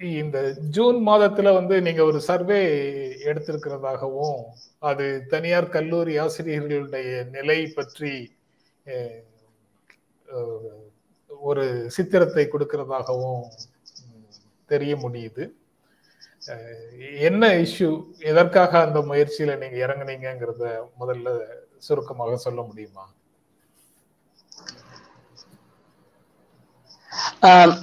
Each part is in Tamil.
இந்த ஜூன் மாதத்துல வந்து நீங்க ஒரு சர்வே எடுத்திருக்கிறதாகவும் அது தனியார் கல்லூரி ஆசிரியர்களுடைய நிலை பற்றி அஹ், அஹ், ஒரு சித்திரத்தை கொடுக்கிறதாகவும் ம், தெரிய முடியுது அஹ், என்ன இஷ்யூ எதற்காக அந்த முயற்சியில நீங்க இறங்குனீங்கங்கிறத முதல்ல சுருக்கமாக சொல்ல முடியுமா ஆம்,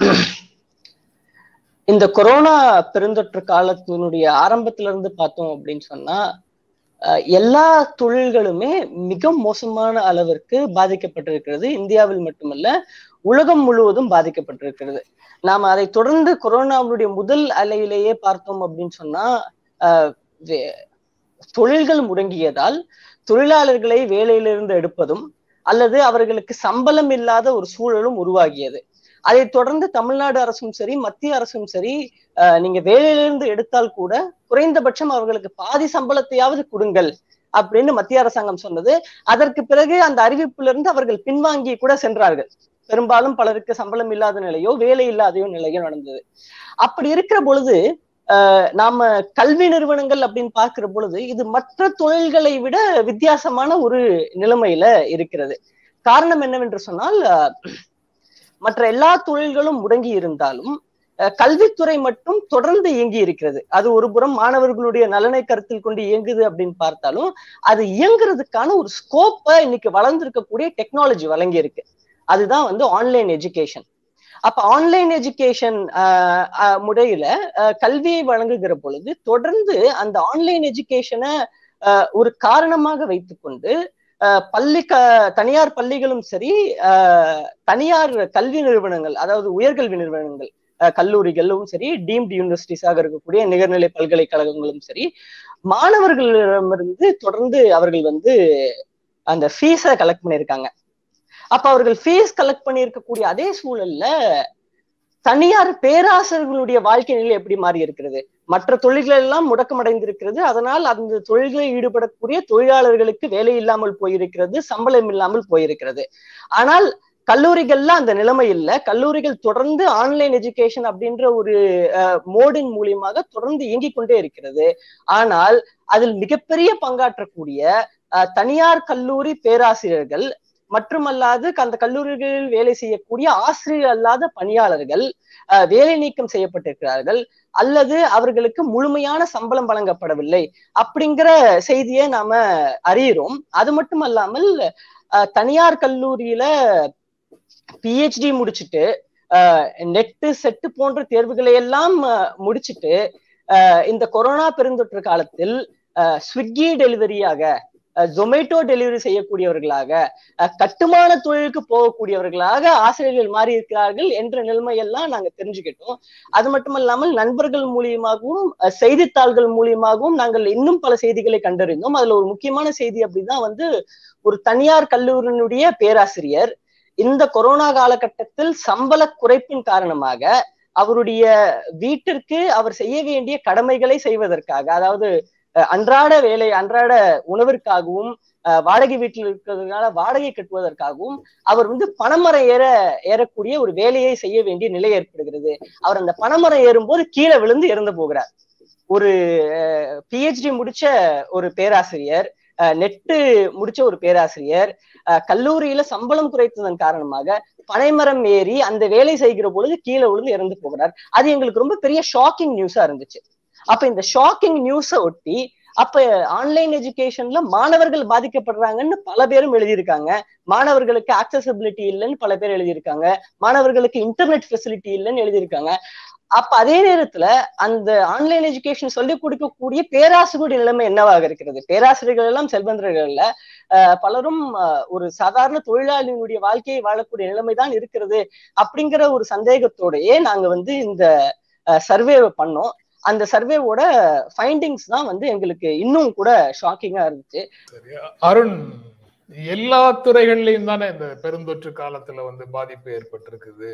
இந்த கொரோனா பெருந்தொற்று காலத்தினுடைய ஆரம்பத்துல இருந்து பார்த்தோம் அப்படின்னு சொன்னா அஹ், எல்லா தொழில்களுமே மிக மோசமான அளவிற்கு பாதிக்கப்பட்டிருக்கிறது இந்தியாவில் மட்டுமல்ல உலகம் முழுவதும் பாதிக்கப்பட்டிருக்கிறது நாம அதை தொடர்ந்து கொரோனாவுடைய முதல் அலையிலேயே பார்த்தோம் அப்படின்னு சொன்னா அஹ், வே- தொழில்கள் முடங்கியதால் தொழிலாளர்களை வேலையிலிருந்து எடுப்பதும் அல்லது அவர்களுக்கு சம்பளம் இல்லாத ஒரு சூழலும் உருவாகியது அதை தொடர்ந்து தமிழ்நாடு அரசும் சரி மத்திய அரசும் சரி அஹ், நீங்க வேலையிலிருந்து எடுத்தால் கூட குறைந்தபட்சம் அவர்களுக்கு பாதி சம்பளத்தையாவது கொடுங்கள் அப்படின்னு மத்திய அரசாங்கம் சொன்னது அதற்கு பிறகு அந்த அறிவிப்பிலிருந்து அவர்கள் பின்வாங்கி கூட சென்றார்கள் பெரும்பாலும் பலருக்கு சம்பளம் இல்லாத நிலையோ வேலை இல்லாதையோ நிலையோ நடந்தது அப்படி இருக்கிற பொழுது அஹ், நாம கல்வி நிறுவனங்கள் அப்படின்னு பார்க்கிற பொழுது இது மற்ற தொழில்களை விட வித்தியாசமான ஒரு நிலைமையில இருக்கிறது காரணம் என்னவென்று சொன்னால் அஹ், மற்ற எல்லா தொழில்களும் முடங்கி இருந்தாலும் அஹ், கல்வித்துறை மட்டும் தொடர்ந்து இயங்கி இருக்கிறது அது ஒரு புறம் மாணவர்களுடைய நலனை கருத்தில் கொண்டு இயங்குது அப்படின்னு பார்த்தாலும் அது இயங்குறதுக்கான ஒரு ஸ்கோப்பை இன்னைக்கு வளர்ந்திருக்கக்கூடிய டெக்னாலஜி வழங்கி இருக்கு அதுதான் வந்து ஆன்லைன் எஜுகேஷன் அப்ப ஆன்லைன் எஜுகேஷன் முறையில அஹ், கல்வியை வழங்குகிற பொழுது தொடர்ந்து அந்த ஆன்லைன் எஜுகேஷனை ஒரு காரணமாக வைத்துக்கொண்டு அஹ், பள்ளி க தனியார் பள்ளிகளும் சரி அஹ், தனியார் கல்வி நிறுவனங்கள் அதாவது உயர்கல்வி நிறுவனங்கள் அஹ், கல்லூரிகளும் சரி டீம்டு யூனிவர்சிட்டிஸாக இருக்கக்கூடிய நிகர்நிலை பல்கலைக்கழகங்களும் சரி மாணவர்களிடமிருந்து தொடர்ந்து அவர்கள் வந்து அந்த ஃபீஸை கலெக்ட் பண்ணியிருக்காங்க அப்ப அவர்கள் ஃபீஸ் கலெக்ட் பண்ணியிருக்கக்கூடிய அதே சூழல்ல தனியார் பேராசிரியர்களுடைய வாழ்க்கை நிலை எப்படி மாறி இருக்கிறது மற்ற தொழில்கள் எல்லாம் முடக்கமடைந்திருக்கிறது அதனால் அந்த தொழில்களில் ஈடுபடக்கூடிய தொழிலாளர்களுக்கு வேலை இல்லாமல் போயிருக்கிறது சம்பளம் இல்லாமல் போயிருக்கிறது ஆனால் கல்லூரிகள்ல அந்த நிலைமை இல்லை கல்லூரிகள் தொடர்ந்து ஆன்லைன் எஜுகேஷன் அப்படின்ற ஒரு மோடின் மூலியமாக தொடர்ந்து இயங்கிக் கொண்டே இருக்கிறது ஆனால் அதில் மிகப்பெரிய பங்காற்றக்கூடிய அஹ், தனியார் கல்லூரி பேராசிரியர்கள் மட்டுமல்லாது அந்த கல்லூரிகளில் வேலை செய்யக்கூடிய ஆசிரியர் அல்லாத பணியாளர்கள் அஹ், வேலை நீக்கம் செய்யப்பட்டிருக்கிறார்கள் அல்லது அவர்களுக்கு முழுமையான சம்பளம் வழங்கப்படவில்லை அப்படிங்கிற செய்தியை நாம அறிகிறோம் அது மட்டும் அல்லாமல் அஹ், தனியார் கல்லூரியில பிஹெச்டி முடிச்சுட்டு நெட்டு செட்டு போன்ற தேர்வுகளை எல்லாம் அஹ், முடிச்சுட்டு அஹ், இந்த கொரோனா பெருந்தொற்று காலத்தில் அஹ், ஸ்விக்கி டெலிவரியாக ஜொமேட்டோ டெலிவரி செய்யக்கூடியவர்களாக அஹ், கட்டுமான தொழிலுக்கு போகக்கூடியவர்களாக ஆசிரியர்கள் மாறி இருக்கிறார்கள் என்ற நிலைமையெல்லாம் நாங்க தெரிஞ்சுக்கிட்டோம் அது மட்டுமல்லாமல் நண்பர்கள் மூலியமாகவும் அஹ், செய்தித்தாள்கள் மூலியமாகவும் நாங்கள் இன்னும் பல செய்திகளை கண்டறிந்தோம் அதுல ஒரு முக்கியமான செய்தி அப்படின்னா வந்து ஒரு தனியார் கல்லூரியினுடைய பேராசிரியர் இந்த கொரோனா காலகட்டத்தில் சம்பள குறைப்பின் காரணமாக அவருடைய வீட்டிற்கு அவர் செய்ய வேண்டிய கடமைகளை செய்வதற்காக அதாவது அஹ், அன்றாட வேலை அன்றாட உணவிற்காகவும் அஹ், வாடகை வீட்டில் இருக்கிறதுனால வாடகை கட்டுவதற்காகவும் அவர் வந்து பணமரம் ஏற ஏறக்கூடிய ஒரு வேலையை செய்ய வேண்டிய நிலை ஏற்படுகிறது அவர் அந்த பணமரம் ஏறும்போது கீழே விழுந்து இறந்து போகிறார் ஒரு பிஹெச்டி முடிச்ச ஒரு பேராசிரியர் நெட்டு முடிச்ச ஒரு பேராசிரியர் அஹ், கல்லூரியில சம்பளம் குறைத்ததன் காரணமாக பனைமரம் ஏறி அந்த வேலை செய்கிற பொழுது கீழே விழுந்து இறந்து போகிறார் அது எங்களுக்கு ரொம்ப பெரிய ஷாக்கிங் நியூஸா இருந்துச்சு அப்ப இந்த ஷாக்கிங் நியூஸை ஒட்டி அப்ப ஆன்லைன் எஜுகேஷன்ல மாணவர்கள் பாதிக்கப்படுறாங்கன்னு பல பேரும் எழுதியிருக்காங்க மாணவர்களுக்கு ஆக்சசபிலிட்டி இல்லைன்னு பல பேர் எழுதியிருக்காங்க மாணவர்களுக்கு இன்டர்நெட் ஃபெசிலிட்டி இல்லைன்னு எழுதியிருக்காங்க அப்ப அதே நேரத்துல அந்த ஆன்லைன் எஜுகேஷன் சொல்லிக் கொடுக்கக்கூடிய பேராசிரியருடைய நிலைமை என்னவாக இருக்கிறது பேராசிரியர்கள் எல்லாம் செல்வந்தர்கள் அல்ல அஹ் பலரும் அஹ், ஒரு சாதாரண தொழிலாளியினுடைய வாழ்க்கையை வாழக்கூடிய நிலைமைதான் இருக்கிறது அப்படிங்கிற ஒரு சந்தேகத்தோடயே நாங்க வந்து இந்த சர்வேவை பண்ணோம் அந்த சர்வேவோட ஃபைண்டிங்ஸ் தான் வந்து எங்களுக்கு இன்னும் கூட ஷாக்கிங்கா இருந்துச்சு சரி அருண் எல்லா துறைகள்லயும் தானே இந்த பெருந்தொற்று காலத்துல வந்து பாதிப்பு ஏற்பட்டிருக்குது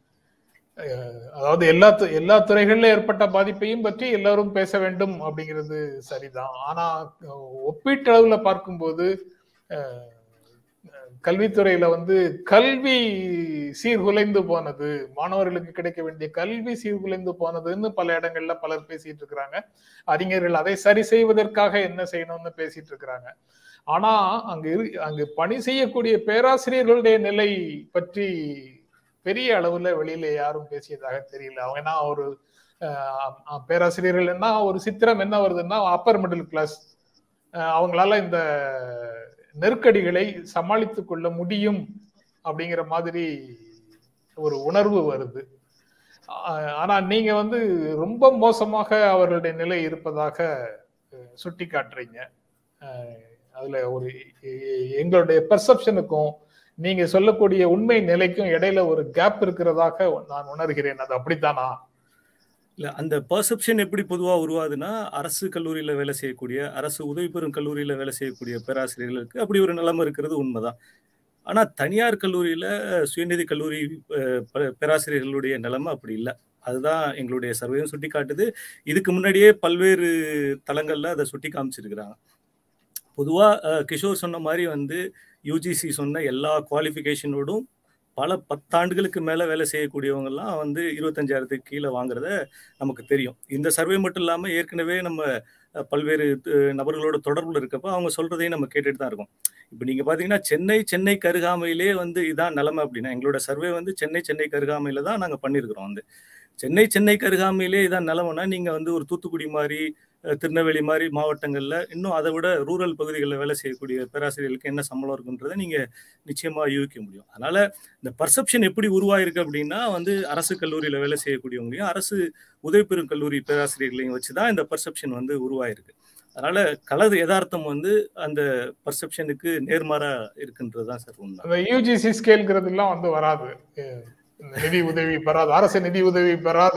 அஹ் அதாவது எல்லா து- எல்லா துறைகள்ல ஏற்பட்ட பாதிப்பையும் பற்றி எல்லாரும் பேச வேண்டும் அப்படிங்கிறது சரிதான் ஆனா அஹ் ஒப்பீட்டளவுல பார்க்கும்போது அஹ், கல்வித்துறையில வந்து கல்வி சீர்குலைந்து போனது மாணவர்களுக்கு கிடைக்க வேண்டிய கல்வி சீர்குலைந்து போனதுன்னு பல இடங்கள்ல பலர் பேசிட்டு இருக்கிறாங்க அறிஞர்கள் அதை சரி செய்வதற்காக என்ன செய்யணும்னு பேசிட்டு இருக்கிறாங்க ஆனா அங்கு இரு அங்கு பணி செய்யக்கூடிய பேராசிரியர்களுடைய நிலை பற்றி பெரிய அளவுல வெளியில யாரும் பேசியதாக தெரியல அவங்க என்ன ஒரு பேராசிரியர்கள் என்ன ஒரு சித்திரம் என்ன வருதுன்னா அப்பர் மிடில் கிளாஸ் அவங்களால இந்த நெருக்கடிகளை சமாளித்து கொள்ள முடியும் அப்படிங்கிற மாதிரி ஒரு உணர்வு வருது ஆனா நீங்க வந்து ரொம்ப மோசமாக அவர்களுடைய நிலை இருப்பதாக சுட்டி காட்டுறீங்க அதுல ஒரு எங்களுடைய பெர்செப்ஷனுக்கும் நீங்க சொல்லக்கூடிய உண்மை நிலைக்கும் இடையில ஒரு கேப் இருக்கிறதாக நான் உணர்கிறேன் அது அப்படித்தானா இல்ல அந்த பர்செப்ஷன் எப்படி பொதுவா உருவாதுன்னா அரசு கல்லூரியில வேலை செய்யக்கூடிய அரசு உதவி பெறும் கல்லூரியில வேலை செய்யக்கூடிய பேராசிரியர்களுக்கு அப்படி ஒரு நிலைமை இருக்கிறது உண்மைதான் ஆனா தனியார் கல்லூரியில சுயநிதி கல்லூரி பேராசிரியர்களுடைய நிலைமை அப்படி இல்லை அதுதான் எங்களுடைய சர்வேயும் சுட்டி காட்டுது இதுக்கு முன்னாடியே பல்வேறு தளங்கள்ல அதை சுட்டி காமிச்சிருக்கிறாங்க பொதுவா கிஷோர் சொன்ன மாதிரி வந்து யூஜிசி சொன்ன எல்லா குவாலிஃபிகேஷனோடும் பல பத்தாண்டுகளுக்கு மேலே வேலை செய்யக்கூடியவங்கெல்லாம் வந்து இருபத்தஞ்சாயிரத்துக்கு கீழே வாங்குறத நமக்கு தெரியும் இந்த சர்வே மட்டும் இல்லாமல் ஏற்கனவே நம்ம பல்வேறு நபர்களோட தொடர்பில் இருக்கப்போ அவங்க சொல்றதையும் நம்ம கேட்டுட்டு தான் இருக்கோம் இப்போ நீங்கள் பார்த்தீங்கன்னா சென்னை சென்னை கருகாமையிலே வந்து இதான் நிலைமை அப்படின்னா எங்களோட சர்வே வந்து சென்னை சென்னை கருகாமையில தான் நாங்கள் பண்ணியிருக்கிறோம் வந்து சென்னை சென்னை கருகாமையிலே இதான் நிலைமைனா நீங்கள் வந்து ஒரு தூத்துக்குடி மாதிரி திருநெல்வேலி மாதிரி மாவட்டங்களில் இன்னும் அதை விட ரூரல் பகுதிகளில் வேலை செய்யக்கூடிய பேராசிரியர்களுக்கு என்ன சம்பளம் இருக்குன்றதை நீங்கள் நிச்சயமாக யூகிக்க முடியும் அதனால இந்த பர்செப்ஷன் எப்படி உருவாயிருக்கு அப்படின்னா வந்து அரசு கல்லூரியில் வேலை செய்யக்கூடியவங்களையும் அரசு உதவி பெறும் கல்லூரி பேராசிரியர்களையும் வச்சு தான் இந்த பர்செப்ஷன் வந்து உருவாயிருக்கு அதனால கலது யதார்த்தம் வந்து அந்த பர்செப்ஷனுக்கு நேர்மாறா இருக்குன்றது தான் சார் உண்மை அந்த யூஜிசி ஸ்கேல்ங்கிறதுலாம் வந்து வராது நிதி உதவி பெறாத அரசு நிதி உதவி பெறாத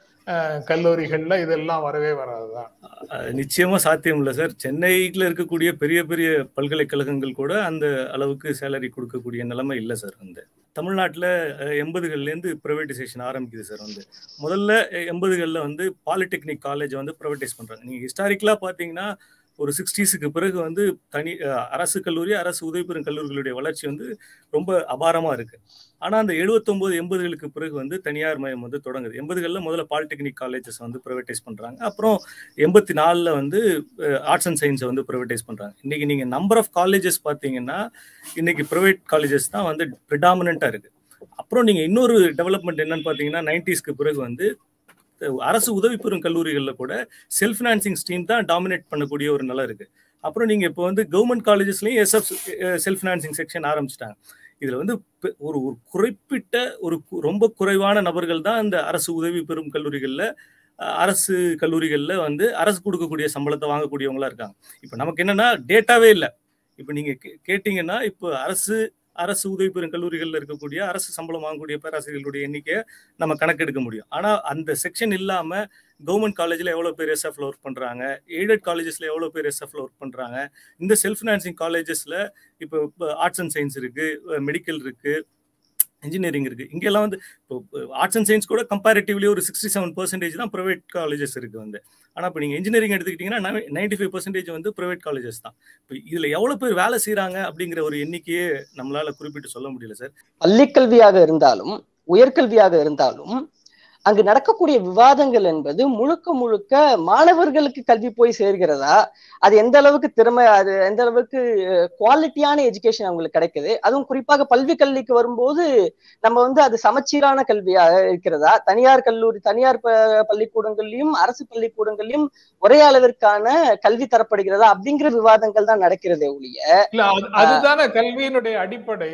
கல்லூரிகள்ல இதெல்லாம் வரவே வராதுதான் நிச்சயமா சாத்தியம் இல்லை சார் சென்னையில் இருக்கக்கூடிய பெரிய பெரிய பல்கலைக்கழகங்கள் கூட அந்த அளவுக்கு சேலரி கொடுக்கக்கூடிய நிலைமை இல்லை சார் வந்து தமிழ்நாட்டில் எண்பதுகள்லேருந்து ப்ரைவேட்டைசேஷன் ஆரம்பிக்குது சார் வந்து முதல்ல எண்பதுகளில் வந்து பாலிடெக்னிக் காலேஜ் வந்து ப்ரைவேட்டைஸ் பண்ணுறாங்க நீங்கள் ஹிஸ்டாரிக்கலாக பார்த்தீங்கன்னா ஒரு சிக்ஸ்டீஸுக்கு பிறகு வந்து தனி அரசு கல்லூரி அரசு உதவி பெறும் கல்லூரிகளுடைய வளர்ச்சி வந்து ரொம்ப அபாரமாக இருக்குது ஆனால் அந்த எழுபத்தொம்போது எண்பதுகளுக்கு பிறகு வந்து தனியார் மயம் வந்து தொடங்குது எண்பதுகளில் முதல்ல பாலிடெக்னிக் காலேஜஸ் வந்து ப்ரைவேட்டைஸ் பண்ணுறாங்க அப்புறம் எண்பத்தி நாலில் வந்து ஆர்ட்ஸ் அண்ட் சயின்ஸை வந்து ப்ரைவேட்டைஸ் பண்ணுறாங்க இன்றைக்கி நீங்கள் நம்பர் ஆஃப் காலேஜஸ் பார்த்தீங்கன்னா இன்றைக்கி ப்ரைவேட் காலேஜஸ் தான் வந்து ப்ரிடாமினண்ட்டாக இருக்குது அப்புறம் நீங்கள் இன்னொரு டெவலப்மெண்ட் என்னன்னு பார்த்தீங்கன்னா நைன்டிஸ்க்கு பிறகு வந்து அரசு உதவி பெறும் கல்லூரிகளில் கூட செல்ஃப் ஃபினான்சிங் ஸ்ட்ரீம் தான் டாமினேட் பண்ணக்கூடிய ஒரு நிலை இருக்குது அப்புறம் நீங்கள் இப்போ வந்து கவர்மெண்ட் காலேஜஸ்லையும் எஸ்எஃப் செல்ஃப் ஃபினான்சிங் செக்ஷன் ஆரம்பிச்சிட்டாங்க இதில் வந்து ஒரு ஒரு குறிப்பிட்ட ஒரு ரொம்ப குறைவான நபர்கள் தான் இந்த அரசு உதவி பெறும் கல்லூரிகளில் அரசு கல்லூரிகளில் வந்து அரசு கொடுக்கக்கூடிய சம்பளத்தை வாங்கக்கூடியவங்களா இருக்காங்க இப்போ நமக்கு என்னன்னா டேட்டாவே இல்லை இப்போ நீங்கள் கேட்டிங்கன்னா இப்போ அரசு அரசு உதவி பெறும் கல்லூரிகளில் இருக்கக்கூடிய அரசு சம்பளம் வாங்கக்கூடிய பேராசிரியர்களுடைய எண்ணிக்கையை நம்ம கணக்கெடுக்க முடியும் ஆனால் அந்த செக்ஷன் இல்லாமல் கவர்மெண்ட் காலேஜில் எவ்வளோ பேர் எஸ்எஃப்ல ஒர்க் பண்ணுறாங்க எய்டட் காலேஜஸில் எவ்வளோ பேர் எஸ்எஃப்ல ஒர்க் பண்ணுறாங்க இந்த செல்ஃப் ஃபினான்சிங் காலேஜஸில் இப்போ ஆர்ட்ஸ் அண்ட் சயின்ஸ் இருக்குது மெடிக்கல் இருக்குது இன்ஜினியரிங் இருக்குது இங்கெல்லாம் வந்து இப்போ ஆர்ட்ஸ் அண்ட் சயின்ஸ் கூட கம்பேரிட்டிவ்லி ஒரு சிக்ஸ்டி செவன் பர்சன்டேஜ் தான் ப்ரைவேட் காலேஜஸ் இருக்குது வந்து ஆனால் இப்போ நீங்கள் இன்ஜினியரிங் எடுத்துக்கிட்டிங்கன்னா நைன்டி ஃபைவ் பர்சன்டேஜ் வந்து ப்ரைவேட் காலேஜஸ் தான் இப்போ இதில் எவ்வளோ பேர் வேலை செய்கிறாங்க அப்படிங்கிற ஒரு எண்ணிக்கையே நம்மளால குறிப்பிட்டு சொல்ல முடியல சார் பள்ளிக்கல்வியாக இருந்தாலும் உயர்கல்வியாக இருந்தாலும் அங்கு நடக்கக்கூடிய விவாதங்கள் என்பது முழுக்க முழுக்க மாணவர்களுக்கு கல்வி போய் சேர்கிறதா அது எந்த அளவுக்கு திறமை அது எந்த அளவுக்கு குவாலிட்டியான எஜுகேஷன் அவங்களுக்கு கிடைக்குது அதுவும் குறிப்பாக பல்வி கல்விக்கு வரும்போது நம்ம வந்து அது சமச்சீரான கல்வியாக இருக்கிறதா தனியார் கல்லூரி தனியார் பள்ளிக்கூடங்கள்லயும் அரசு பள்ளிக்கூடங்கள்லயும் ஒரே அளவிற்கான கல்வி தரப்படுகிறதா அப்படிங்கிற விவாதங்கள் தான் நடக்கிறதே ஒழிய இல்ல அதுதானே கல்வியினுடைய அடிப்படை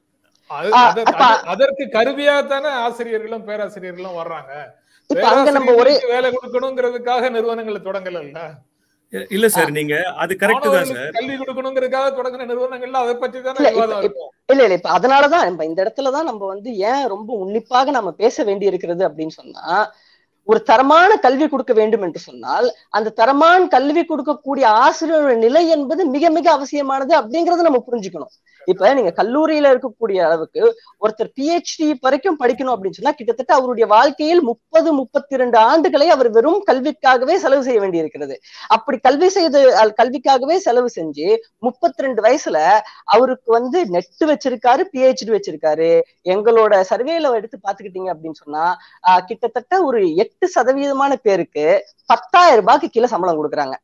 அதற்கு கருவியாகத்தானே ஆசிரியர்களும் பேராசிரியர்களும் வர்றாங்க வேலை கொடுக்கணுங்கிறதுக்காக நிறுவனங்களை தொடங்கல இல்ல சார் நீங்க அது கரெக்ட் தான் சார் கல்வி கொடுக்கணுங்கிறதுக்காக தொடங்கின நிறுவனங்கள்ல அதை பத்தி தானே விவாதம் இருக்கும் இல்ல இல்ல இப்ப அதனாலதான் இப்ப இந்த இடத்துலதான் நம்ம வந்து ஏன் ரொம்ப உன்னிப்பாக நம்ம பேச வேண்டி இருக்கிறது அப்படின்னு சொன்னா ஒரு தரமான கல்வி கொடுக்க வேண்டும் என்று சொன்னால் அந்த தரமான கல்வி கொடுக்கக்கூடிய ஆசிரியரோட நிலை என்பது மிக மிக அவசியமானது அப்படிங்கறத நம்ம புரிஞ்சுக்கணும் இப்ப நீங்க கல்லூரியில இருக்கக்கூடிய அளவுக்கு ஒருத்தர் பிஹெச்டி வரைக்கும் படிக்கணும் அப்படின்னு சொன்னா கிட்டத்தட்ட அவருடைய வாழ்க்கையில் முப்பது முப்பத்தி ரெண்டு ஆண்டுகளை அவர் வெறும் கல்விக்காகவே செலவு செய்ய வேண்டியிருக்கிறது அப்படி கல்வி செய்து அஹ் கல்விக்காகவே செலவு செஞ்சு முப்பத்தி ரெண்டு வயசுல அவருக்கு வந்து நெட் வச்சிருக்காரு பிஹெச்டி வச்சிருக்காரு எங்களோட சர்வேல எடுத்து பாத்துக்கிட்டீங்க அப்படின்னு சொன்னா ஆஹ் கிட்டத்தட்ட ஒரு எட்டு சதவீதமான பேருக்கு பத்தாயிரம் ரூபாய்க்கு கீழே சம்பளம் கொடுக்குறாங்க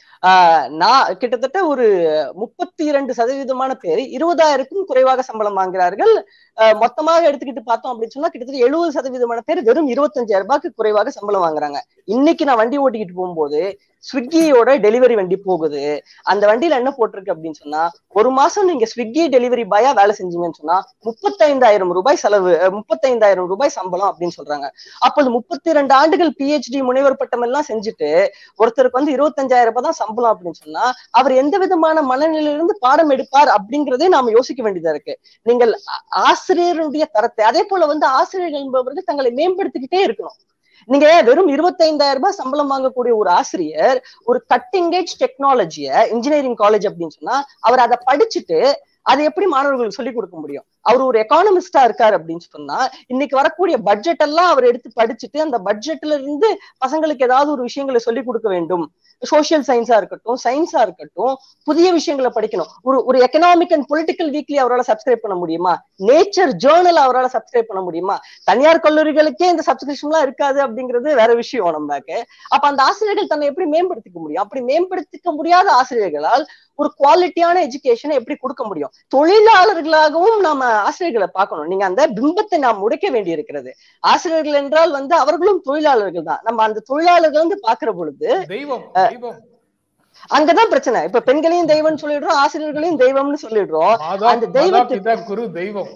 ஆஹ் நான் கிட்டத்தட்ட ஒரு முப்பத்தி இரண்டு சதவீதமான பேர் இருபதாயிரக்கும் குறைவாக சம்பளம் வாங்குகிறார்கள் ஆஹ் மொத்தமாக எடுத்துக்கிட்டு பார்த்தோம் அப்படின்னு சொன்னா கிட்டத்தட்ட எழுபது சதவீதமான பேர் வெறும் இருபத்தஞ்சாயிரம் ரூபாய்க்கு குறைவாக சம்பளம் வாங்குறாங்க இன்னைக்கு நான் வண்டி ஓட்டிக்கிட்டு போகும்போது ஸ்விக்கியோட டெலிவரி வண்டி போகுது அந்த வண்டியில என்ன போட்டிருக்கு அப்படின்னு சொன்னா ஒரு மாசம் நீங்க ஸ்விக்கி டெலிவரி பாயா வேலை செஞ்சீங்கன்னு சொன்னா முப்பத்தைந்தாயிரம் ரூபாய் செலவு அஹ் முப்பத்தைந்தாயிரம் ரூபாய் சம்பளம் அப்படின்னு சொல்றாங்க அப்போது முப்பத்தி ரெண்டு ஆண்டுகள் பிஹெச்டி முனைவர் பட்டம் எல்லாம் செஞ்சுட்டு ஒருத்தருக்கு வந்து இருபத்தஞ்சாயிரம் ரூபாய் தான் சம்பளம் அப்படின்னு சொன்னா அவர் எந்த விதமான மனநிலையிலிருந்து பாடம் எடுப்பார் அப்படிங்கறதே நாம யோசிக்க வேண்டியதா இருக்கு நீங்கள் ஆ- ஆசிரியருடைய தரத்தை அதே போல வந்து ஆசிரியர்கள் என்பவர்கள் தங்களை மேம்படுத்திக்கிட்டே இருக்கணும் நீங்க வெறும் இருபத்தைந்தாயிரம் ரூபாய் சம்பளம் வாங்கக்கூடிய ஒரு ஆசிரியர் ஒரு கட்டிங் ஏஜ் டெக்னாலஜிய இன்ஜினியரிங் காலேஜ் அப்படின்னு சொன்னா அவர் அதை படிச்சுட்டு அதை எப்படி மாணவர்களுக்கு சொல்லிக் கொடுக்க முடியும் அவர் ஒரு எக்கானமிஸ்டா இருக்காரு அப்படின்னு சொன்னா இன்னைக்கு வரக்கூடிய பட்ஜெட் எல்லாம் அவர் எடுத்து படிச்சுட்டு அந்த பட்ஜெட்ல இருந்து பசங்களுக்கு ஏதாவது ஒரு விஷயங்களை சொல்லிக் கொடுக்க வேண்டும் சோசியல் சயின்ஸா இருக்கட்டும் சயின்ஸா இருக்கட்டும் புதிய விஷயங்களை படிக்கணும் ஒரு ஒரு எக்கனாமிக் அண்ட் பொலிட்டிக்கல் வீக்லி அவரால் சப்ஸ்கிரைப் பண்ண முடியுமா நேச்சர் ஜேர்னல் அவரால் சப்ஸ்கிரைப் பண்ண முடியுமா தனியார் கல்லூரிகளுக்கே இந்த சப்ஸ்கிரிப்ஷன் எல்லாம் இருக்காது அப்படிங்கிறது வேற விஷயம் நமக்கு அப்ப அந்த ஆசிரியர்கள் தன்னை எப்படி மேம்படுத்திக்க முடியும் அப்படி மேம்படுத்திக்க முடியாத ஆசிரியர்களால் ஒரு குவாலிட்டியான எஜுகேஷனை எப்படி கொடுக்க முடியும் தொழிலாளர்களாகவும் நாம ஆசிரியர்களை பார்க்கணும் நீங்க அந்த பிம்பத்தை நாம் உடைக்க வேண்டி இருக்கிறது ஆசிரியர்கள் என்றால் வந்து அவர்களும் தொழிலாளர்கள் தான் நம்ம அந்த தொழிலாளர்கள் வந்து பாக்குற பொழுது தெய்வம் தெய்வம் அங்கதான் பிரச்சனை இப்ப பெண்களையும் தெய்வம்னு சொல்லிடுறோம் ஆசிரியர்களையும் தெய்வம்னு சொல்லிடுறோம் மாதா அந்த மாதா தெய்வத்துக்கு- பிதா குரு தெய்வம்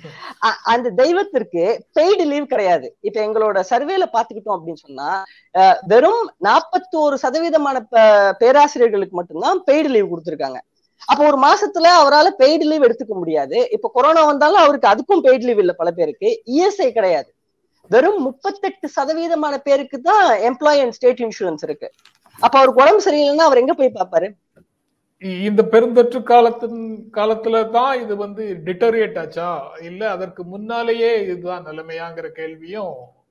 அ- அந்த தெய்வத்திற்கு பெய்டு லீவ் கிடையாது இப்ப எங்களோட சர்வேல பாத்துக்கிட்டோம் அப்படின்னு சொன்னா அஹ், வெறும் நாற்பத்தோரு சதவீதமான ப- பேராசிரியர்களுக்கு மட்டும்தான் பெய்டு லீவ் கொடுத்திருக்காங்க அப்ப ஒரு மாசத்துல அவரால பெய்டு லீவ் எடுத்துக்க முடியாது இப்ப கொரோனா வந்தாலும் அவருக்கு அதுக்கும் பெய்டு லீவ் இல்ல பல பேருக்கு இஎஸ்ஐ கிடையாது வெறும் முப்பத்தெட்டு சதவீதமான பேருக்கு தான் எம்ப்ளாயி அண்ட் ஸ்டேட் இன்சூரன்ஸ் இருக்கு அப்ப அவருக்கு உடம்பு சரியில்லைன்னா அவர் எங்க போய் பார்ப்பாரு இ- இந்த பெருந்தொற்று காலத்தின் காலத்துல தான் இது வந்து டிட்டோரியேட் ஆச்சா இல்ல அதற்கு முன்னாலேயே இதுதான் நிலைமையாங்கிற கேள்வியும்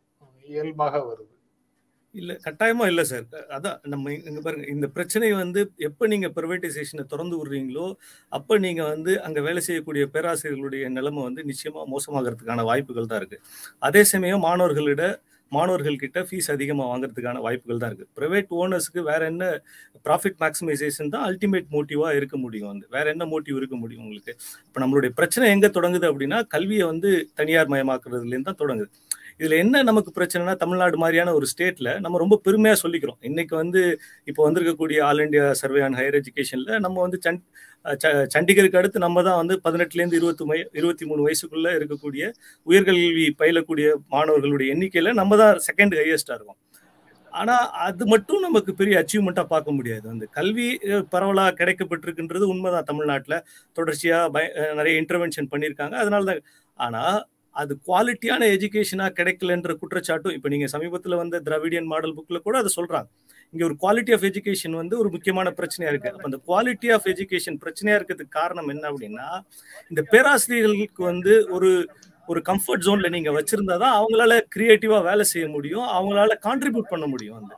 இயல்பாக வருது இல்ல கட்டாயமா இல்ல சார் அதான் நம்ம இங்க பாருங்க இந்த பிரச்சனை வந்து எப்ப நீங்க பிரைவேட்டைசேஷனை திறந்து விடுறீங்களோ அப்ப நீங்க வந்து அங்க வேலை செய்யக்கூடிய பேராசிரியர்களுடைய நிலைமை வந்து நிச்சயமா மோசமாகிறதுக்கான வாய்ப்புகள் தான் இருக்கு அதே சமயம் மாணவர்களிட மாணவர்கள் கிட்ட ஃபீஸ் அதிகமாக வாங்குறதுக்கான வாய்ப்புகள் தான் இருக்கு பிரைவேட் ஓனர்ஸ்க்கு வேற என்ன ப்ராஃபிட் மேக்ஸிமைசேஷன் தான் அல்டிமேட் மோட்டிவா இருக்க முடியும் வந்து வேற என்ன மோட்டிவ் இருக்க முடியும் உங்களுக்கு இப்போ நம்மளுடைய பிரச்சனை எங்க தொடங்குது அப்படின்னா கல்வியை வந்து தனியார் மயமாக்குறதுலேருந்து தான் தொடங்குது இதுல என்ன நமக்கு பிரச்சனைனா தமிழ்நாடு மாதிரியான ஒரு ஸ்டேட்ல நம்ம ரொம்ப பெருமையா சொல்லிக்கிறோம் இன்னைக்கு வந்து இப்போ வந்திருக்கக்கூடிய all India survey on higher எஜுகேஷன்ல நம்ம வந்து சண் ச- சண்டிகருக்கு அடுத்து நம்ம தான் வந்து பதினெட்டுலேருந்து இருபத்தி மை இருபத்தி மூணு வயசுக்குள்ள இருக்கக்கூடிய உயர்கல்வி பயிலக்கூடிய மாணவர்களுடைய எண்ணிக்கையில நம்ம தான் செகண்ட் ஹையஸ்டா இருக்கோம் ஆனா அது மட்டும் நமக்கு பெரிய அச்சீவ்மெண்ட்டா பார்க்க முடியாது அந்த கல்வி அஹ், பரவலா கிடைக்கப்பட்டிருக்குன்றது உண்மைதான் தமிழ்நாட்டுல தொடர்ச்சியா பய அஹ், நிறைய இன்டர்வென்ஷன் பண்ணியிருக்காங்க அதனால தான் ஆனா அது குவாலிட்டியான எஜுகேஷனா கிடைக்கலன்ற குற்றச்சாட்டும் இப்போ நீங்க சமீபத்துல வந்த திராவிடியன் மாடல் புக்ல கூட அதை சொல்றாங்க இங்க ஒரு குவாலிட்டி ஆஃப் எஜுகேஷன் வந்து ஒரு முக்கியமான பிரச்சனையா இருக்கு அப்ப அந்த குவாலிட்டி ஆஃப் எஜுகேஷன் பிரச்சனையா இருக்கிறதுக்கு காரணம் என்ன அப்படின்னா இந்த பேராசிரியர்களுக்கு வந்து ஒரு ஒரு கம்ஃபர்ட் ஜோன்ல நீங்க வச்சிருந்தா தான் அவங்களால கிரியேட்டிவா வேலை செய்ய முடியும் அவங்களால கான்ட்ரிபியூட் பண்ண முடியும் வந்து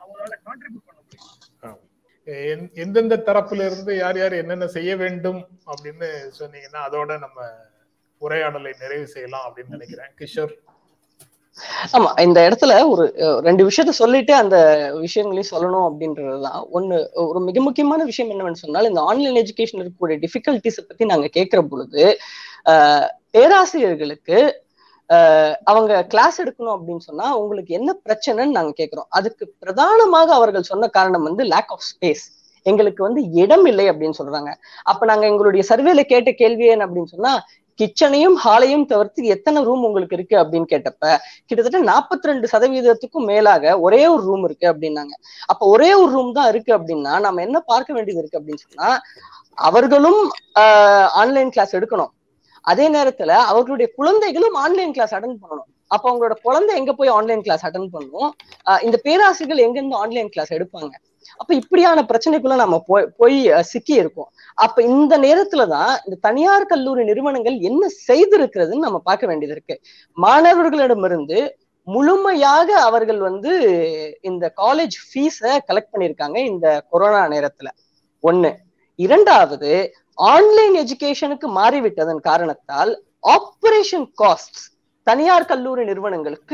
எந்- எந்தெந்த தரப்புல இருந்து யார் யார் என்னென்ன செய்ய வேண்டும் அப்படின்னு சொன்னீங்கன்னா அதோட நம்ம உரையாடலை நிறைவு செய்யலாம் அப்படின்னு நினைக்கிறேன் கிஷோர் ஆமா இந்த இடத்துல ஒரு அஹ், ரெண்டு விஷயத்த சொல்லிட்டு அந்த விஷயங்களையும் சொல்லணும் அப்படின்றதுதான் ஒண்ணு ஒரு மிக முக்கியமான விஷயம் என்னவென்னு சொன்னால் இந்த ஆன்லைன் எஜுகேஷன் இருக்கக்கூடிய டிஃபிகல்டிஸை பத்தி நாங்க கேட்கிற பொழுது ஆஹ், பேராசிரியர்களுக்கு ஆஹ், அவங்க கிளாஸ் எடுக்கணும் அப்படின்னு சொன்னா உங்களுக்கு என்ன பிரச்சனைன்னு நாங்க கேட்கிறோம் அதுக்கு பிரதானமாக அவர்கள் சொன்ன காரணம் வந்து லேக் ஆஃப் ஸ்பேஸ் எங்களுக்கு வந்து இடம் இல்லை அப்படின்னு சொல்றாங்க அப்ப நாங்க எங்களுடைய சர்வேல கேட்ட கேள்வி என்ன அப்படின்னு சொன்னா கிச்சனையும் ஹாலையும் தவிர்த்து எத்தனை ரூம் உங்களுக்கு இருக்கு அப்படின்னு கேட்டப்ப கிட்டத்தட்ட நாற்பத்தி ரெண்டு சதவீதத்துக்கும் மேலாக ஒரே ஒரு ரூம் இருக்கு அப்படின்னாங்க அப்ப ஒரே ஒரு ரூம் தான் இருக்கு அப்படின்னா நம்ம என்ன பார்க்க வேண்டியது இருக்கு அப்படின்னு சொன்னா அவர்களும் ஆன்லைன் கிளாஸ் எடுக்கணும் அதே நேரத்துல அவர்களுடைய குழந்தைகளும் ஆன்லைன் கிளாஸ் அட்டன் பண்ணணும் அப்ப அவங்களோட குழந்தை எங்க போய் ஆன்லைன் கிளாஸ் அட்டன் பண்ணும் ஆஹ் இந்த பேராசிரியர்கள் எங்க இருந்து ஆன்லைன் கிளாஸ் எடுப்பாங்க அப்ப இப்படியான பிரச்சனைக்குள்ள நம்ம போய் போய் அஹ், சிக்கி இருக்கோம் அப்ப இந்த நேரத்துலதான் இந்த தனியார் கல்லூரி நிறுவனங்கள் என்ன செய்திருக்கிறதுன்னு நம்ம பார்க்க வேண்டியது இருக்கு மாணவர்களிடமிருந்து முழுமையாக அவர்கள் வந்து இந்த காலேஜ் ஃபீஸ கலெக்ட் பண்ணிருக்காங்க இந்த கொரோனா நேரத்துல ஒண்ணு இரண்டாவது ஆன்லைன் எஜுகேஷனுக்கு மாறிவிட்டதன் காரணத்தால் ஆபரேஷன் காஸ்ட் தனியார் கல்லூரி நிறுவனங்களுக்கு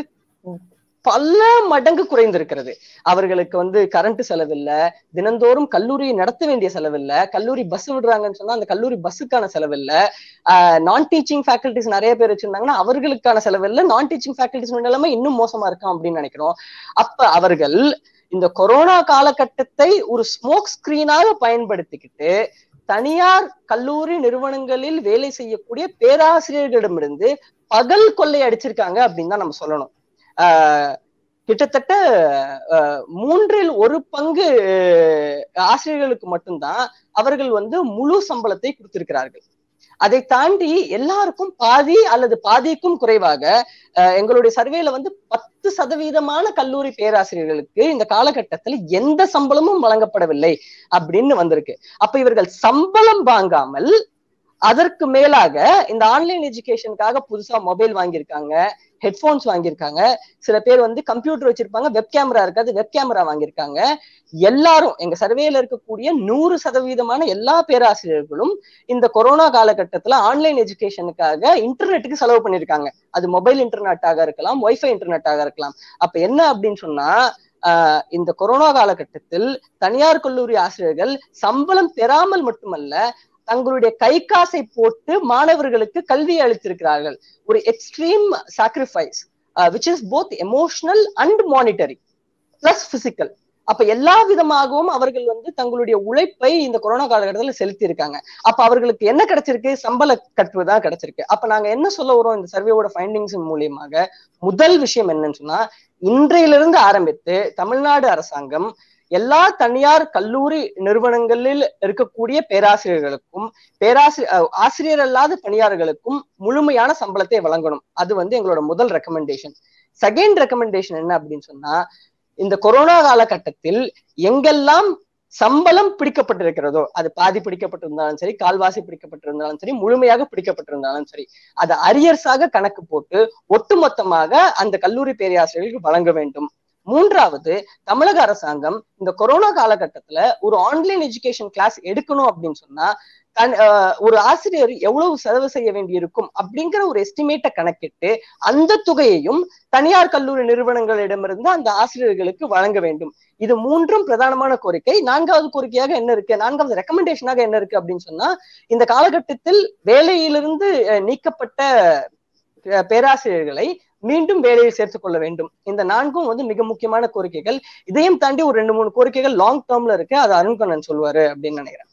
பல மடங்கு குறைந்திருக்கிறது அவர்களுக்கு வந்து கரண்ட் செலவில்ல தினந்தோறும் கல்லூரியை நடத்த வேண்டிய செலவில்ல கல்லூரி பஸ் விடுறாங்கன்னு சொன்னா அந்த கல்லூரி பஸ்ஸுக்கான செலவில்ல நான் டீச்சிங் ஃபேக்கல்டிஸ் நிறைய பேர் வச்சிருந்தாங்கன்னா அவர்களுக்கான செலவில்ல நான் டீச்சிங் ஃபேக்கல்டிஸ் நிலைமை இன்னும் மோசமா இருக்கும் அப்படின்னு நினைக்கிறோம் அப்ப அவர்கள் இந்த கொரோனா காலகட்டத்தை ஒரு ஸ்மோக் ஸ்கிரீனாக பயன்படுத்திக்கிட்டு தனியார் கல்லூரி நிறுவனங்களில் வேலை செய்யக்கூடிய பேராசிரியர்களிடமிருந்து பகல் கொள்ளை அடிச்சிருக்காங்க அப்படின்னு தான் நம்ம சொல்லணும் ஆஹ் கிட்டத்தட்ட ஆஹ் மூன்றில் ஒரு பங்கு ஆசிரியர்களுக்கு மட்டும்தான் அவர்கள் வந்து முழு சம்பளத்தை கொடுத்திருக்கிறார்கள் அதை தாண்டி எல்லாருக்கும் பாதி அல்லது பாதிக்கும் குறைவாக அஹ், எங்களுடைய சர்வேல வந்து பத்து சதவீதமான கல்லூரி பேராசிரியர்களுக்கு இந்த காலகட்டத்தில் எந்த சம்பளமும் வழங்கப்படவில்லை அப்படின்னு வந்திருக்கு அப்ப இவர்கள் சம்பளம் வாங்காமல் அதற்கு மேலாக இந்த ஆன்லைன் எஜுகேஷனுக்காக புதுசா மொபைல் வாங்கியிருக்காங்க ஹெட்போன்ஸ் வாங்கியிருக்காங்க சில பேர் வந்து கம்ப்யூட்டர் வச்சிருப்பாங்க வெப் கேமரா இருக்காது வெப் கேமரா வாங்கியிருக்காங்க எல்லாரும் எங்க சர்வேல இருக்கக்கூடிய நூறு சதவீதமான எல்லா பேராசிரியர்களும் இந்த கொரோனா காலகட்டத்துல ஆன்லைன் எஜுகேஷனுக்காக இன்டர்நெட்டுக்கு செலவு பண்ணிருக்காங்க அது மொபைல் இன்டர்நெட்டாக இருக்கலாம் ஒய்ஃபை இன்டர்நெட்டாக இருக்கலாம் அப்ப என்ன அப்படின்னு சொன்னா ஆஹ் இந்த கொரோனா காலகட்டத்தில் தனியார் கல்லூரி ஆசிரியர்கள் சம்பளம் பெறாமல் மட்டுமல்ல தங்களுடைய கை காசை போட்டு மாணவர்களுக்கு கல்வி அளித்திருக்கிறார்கள் ஒரு extreme sacrifice which is both emotional and monetary plus physical அப்ப எல்லா விதமாகவும் அவர்கள் வந்து தங்களுடைய உழைப்பை இந்த கொரோனா காலகட்டத்தில் செலுத்தி இருக்காங்க அப்ப அவர்களுக்கு என்ன கிடைச்சிருக்கு சம்பள கட்டுவு தான் கிடைச்சிருக்கு அப்ப நாங்க என்ன சொல்ல வரோம் இந்த சர்வேவோட ஃபைண்டிங்ஸ் மூலியமாக முதல் விஷயம் என்னன்னு சொன்னா இன்றையிலிருந்து ஆரம்பித்து தமிழ்நாடு அரசாங்கம் எல்லா தனியார் கல்லூரி நிறுவனங்களில் இருக்கக்கூடிய பேராசிரியர்களுக்கும் பேராசிரியர் அஹ், ஆசிரியர் அல்லாத பணியாளர்களுக்கும் முழுமையான சம்பளத்தை வழங்கணும் அது வந்து எங்களோட முதல் ரெக்கமெண்டேஷன் செகண்ட் ரெக்கமெண்டேஷன் என்ன அப்படின்னு சொன்னா இந்த கொரோனா காலகட்டத்தில் எங்கெல்லாம் சம்பளம் பிடிக்கப்பட்டிருக்கிறதோ அது பாதி பிடிக்கப்பட்டிருந்தாலும் சரி கால்வாசி பிடிக்கப்பட்டிருந்தாலும் சரி முழுமையாக பிடிக்கப்பட்டிருந்தாலும் சரி அதை அரியர்ஸாக கணக்கு போட்டு ஒட்டுமொத்தமாக அந்த கல்லூரி பேராசிரியர்களுக்கு வழங்க வேண்டும் மூன்றாவது தமிழக அரசாங்கம் இந்த கொரோனா காலகட்டத்துல ஒரு ஆன்லைன் எஜுகேஷன் கிளாஸ் எடுக்கணும் அப்படின்னு சொன்னா தன் ஆஹ் ஒரு ஆசிரியர் எவ்வளவு செலவு செய்ய வேண்டியிருக்கும் அப்படிங்கிற ஒரு எஸ்டிமேட்டை கணக்கிட்டு அந்த தொகையையும் தனியார் கல்லூரி நிறுவனங்களிடமிருந்து அந்த ஆசிரியர்களுக்கு வழங்க வேண்டும் இது மூன்றும் பிரதானமான கோரிக்கை நான்காவது கோரிக்கையாக என்ன இருக்கு நான்காவது ரெக்கமெண்டேஷனாக என்ன இருக்கு அப்படின்னு சொன்னா இந்த காலகட்டத்தில் வேலையிலிருந்து அஹ், நீக்கப்பட்ட அஹ், பேராசிரியர்களை மீண்டும் வேலையில் சேர்த்துக் கொள்ள வேண்டும் இந்த நான்கும் வந்து மிக முக்கியமான கோரிக்கைகள் இதையும் தாண்டி ஒரு ரெண்டு மூணு கோரிக்கைகள் லாங் டேர்ம்ல இருக்கு அது அருண்கண்ணன் சொல்லுவாரு அப்படின்னு நினைக்கிறேன்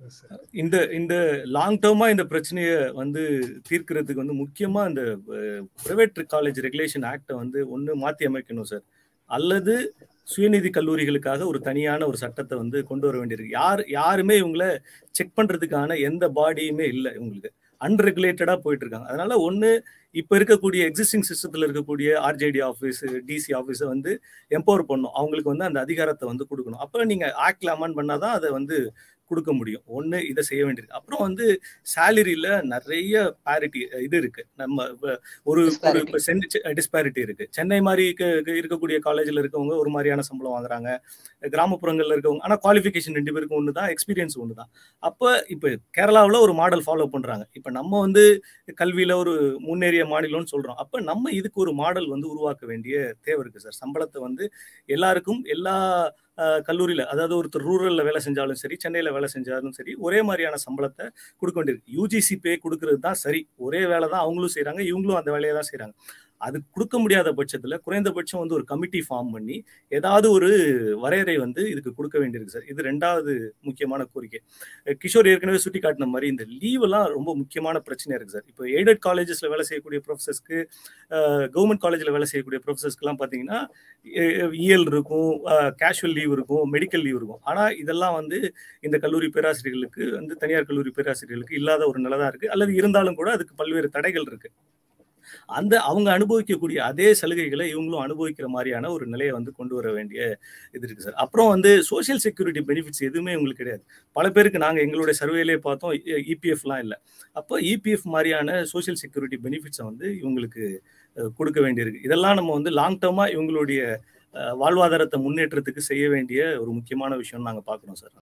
இந்த இந்த லாங் டேர்மா இந்த பிரச்சனையை வந்து தீர்க்கிறதுக்கு வந்து முக்கியமா இந்த பிரைவேட் காலேஜ் ரெகுலேஷன் ஆக்டை வந்து ஒன்று மாற்றி அமைக்கணும் சார் அல்லது சுயநிதி கல்லூரிகளுக்காக ஒரு தனியான ஒரு சட்டத்தை வந்து கொண்டு வர வேண்டியிருக்கு யார் யாருமே இவங்கள செக் பண்றதுக்கான எந்த பாடியுமே இல்லை இவங்களுக்கு அன்ரெகுலேட்டடா போயிட்டு இருக்காங்க அதனால ஒன்று இப்போ இருக்கக்கூடிய எக்ஸிஸ்டிங் சிஸ்டத்தில் இருக்கக்கூடிய ஆர்ஜேடி ஆஃபீஸ் டிசி ஆஃபீஸை வந்து எம்பவர் பண்ணும் அவங்களுக்கு வந்து அந்த அதிகாரத்தை வந்து கொடுக்கணும் அப்போ நீங்கள் ஆக்டில் அமெண்ட் பண்ணாதான் அதை வந்து கொடுக்க முடியும் ஒன்று இதை செய்ய வேண்டியிருக்கு அப்புறம் வந்து சேலரியில நிறைய பேரிட்டி இது இருக்கு நம்ம இப்ப ஒரு ஒரு டிஸ்பாரிட்டி இருக்கு சென்னை மாதிரி இருக்க- இருக்கக்கூடிய காலேஜில் இருக்கவங்க ஒரு மாதிரியான சம்பளம் வாங்குறாங்க கிராமப்புறங்கள்ல இருக்கவங்க ஆனால் குவாலிஃபிகேஷன் ரெண்டு பேருக்கும் ஒன்று தான் எக்ஸ்பீரியன்ஸ் ஒன்று தான் அப்போ இப்போ கேரளாவில் ஒரு மாடல் ஃபாலோ பண்றாங்க இப்போ நம்ம வந்து கல்வியில ஒரு முன்னேறிய மாநிலம்னு சொல்றோம் அப்போ நம்ம இதுக்கு ஒரு மாடல் வந்து உருவாக்க வேண்டிய தேவை இருக்கு சார் சம்பளத்தை வந்து எல்லாருக்கும் எல்லா அஹ், கல்லூரியில அதாவது ஒருத்தர் ரூரல்ல வேலை செஞ்சாலும் சரி சென்னையில வேலை செஞ்சாலும் சரி ஒரே மாதிரியான சம்பளத்தை கொடுக்க வேண்டியிருக்கு யூஜிசி பே கொடுக்கறது தான் சரி ஒரே வேலை தான் அவங்களும் செய்றாங்க இவங்களும் அந்த வேலையை தான் செய்றாங்க அது கொடுக்க முடியாத பட்சத்துல குறைந்தபட்சம் வந்து ஒரு கமிட்டி ஃபார்ம் பண்ணி ஏதாவது ஒரு வரையறை வந்து இதுக்கு கொடுக்க வேண்டியிருக்கு சார் இது ரெண்டாவது முக்கியமான கோரிக்கை அஹ் கிஷோர் ஏற்கனவே சுட்டி காட்டின மாதிரி இந்த லீவ் எல்லாம் ரொம்ப முக்கியமான பிரச்சனையா இருக்கு சார் இப்போ எய்டட் காலேஜஸ்ல வேலை செய்யக்கூடிய ப்ரொஃபசர்ஸ்க்கு கவர்மெண்ட் காலேஜில் வேலை செய்யக்கூடிய ப்ரொஃபசர்ஸ்க்குலாம் பார்த்தீங்கன்னா இஎல் இருக்கும் கேஷுவல் லீவ் இருக்கும் மெடிக்கல் லீவ் இருக்கும் ஆனால் இதெல்லாம் வந்து இந்த கல்லூரி பேராசிரியர்களுக்கு வந்து தனியார் கல்லூரி பேராசிரியர்களுக்கு இல்லாத ஒரு நிலை தான் இருக்கு அல்லது இருந்தாலும் கூட அதுக்கு பல்வேறு தடைகள் இருக்கு அந்த அவங்க அனுபவிக்கக்கூடிய அதே சலுகைகளை இவங்களும் அனுபவிக்கிற மாதிரியான ஒரு நிலையை வந்து கொண்டு வர வேண்டிய இது இருக்கு சார் அப்புறம் வந்து சோஷியல் செக்யூரிட்டி பெனிஃபிட்ஸ் எதுவுமே உங்களுக்கு கிடையாது பல பேருக்கு நாங்கள் எங்களுடைய சர்வேலே பார்த்தோம் இபிஎஃப்லாம் இல்லை அப்போ இபிஎஃப் மாதிரியான சோஷியல் செக்யூரிட்டி பெனிஃபிட்ஸை வந்து இவங்களுக்கு கொடுக்க வேண்டியிருக்கு இதெல்லாம் நம்ம வந்து லாங் டேர்மாக இவங்களுடைய வாழ்வாதாரத்தை முன்னேற்றத்துக்கு செய்ய வேண்டிய ஒரு முக்கியமான விஷயம் நாங்கள் பார்க்குறோம் சார்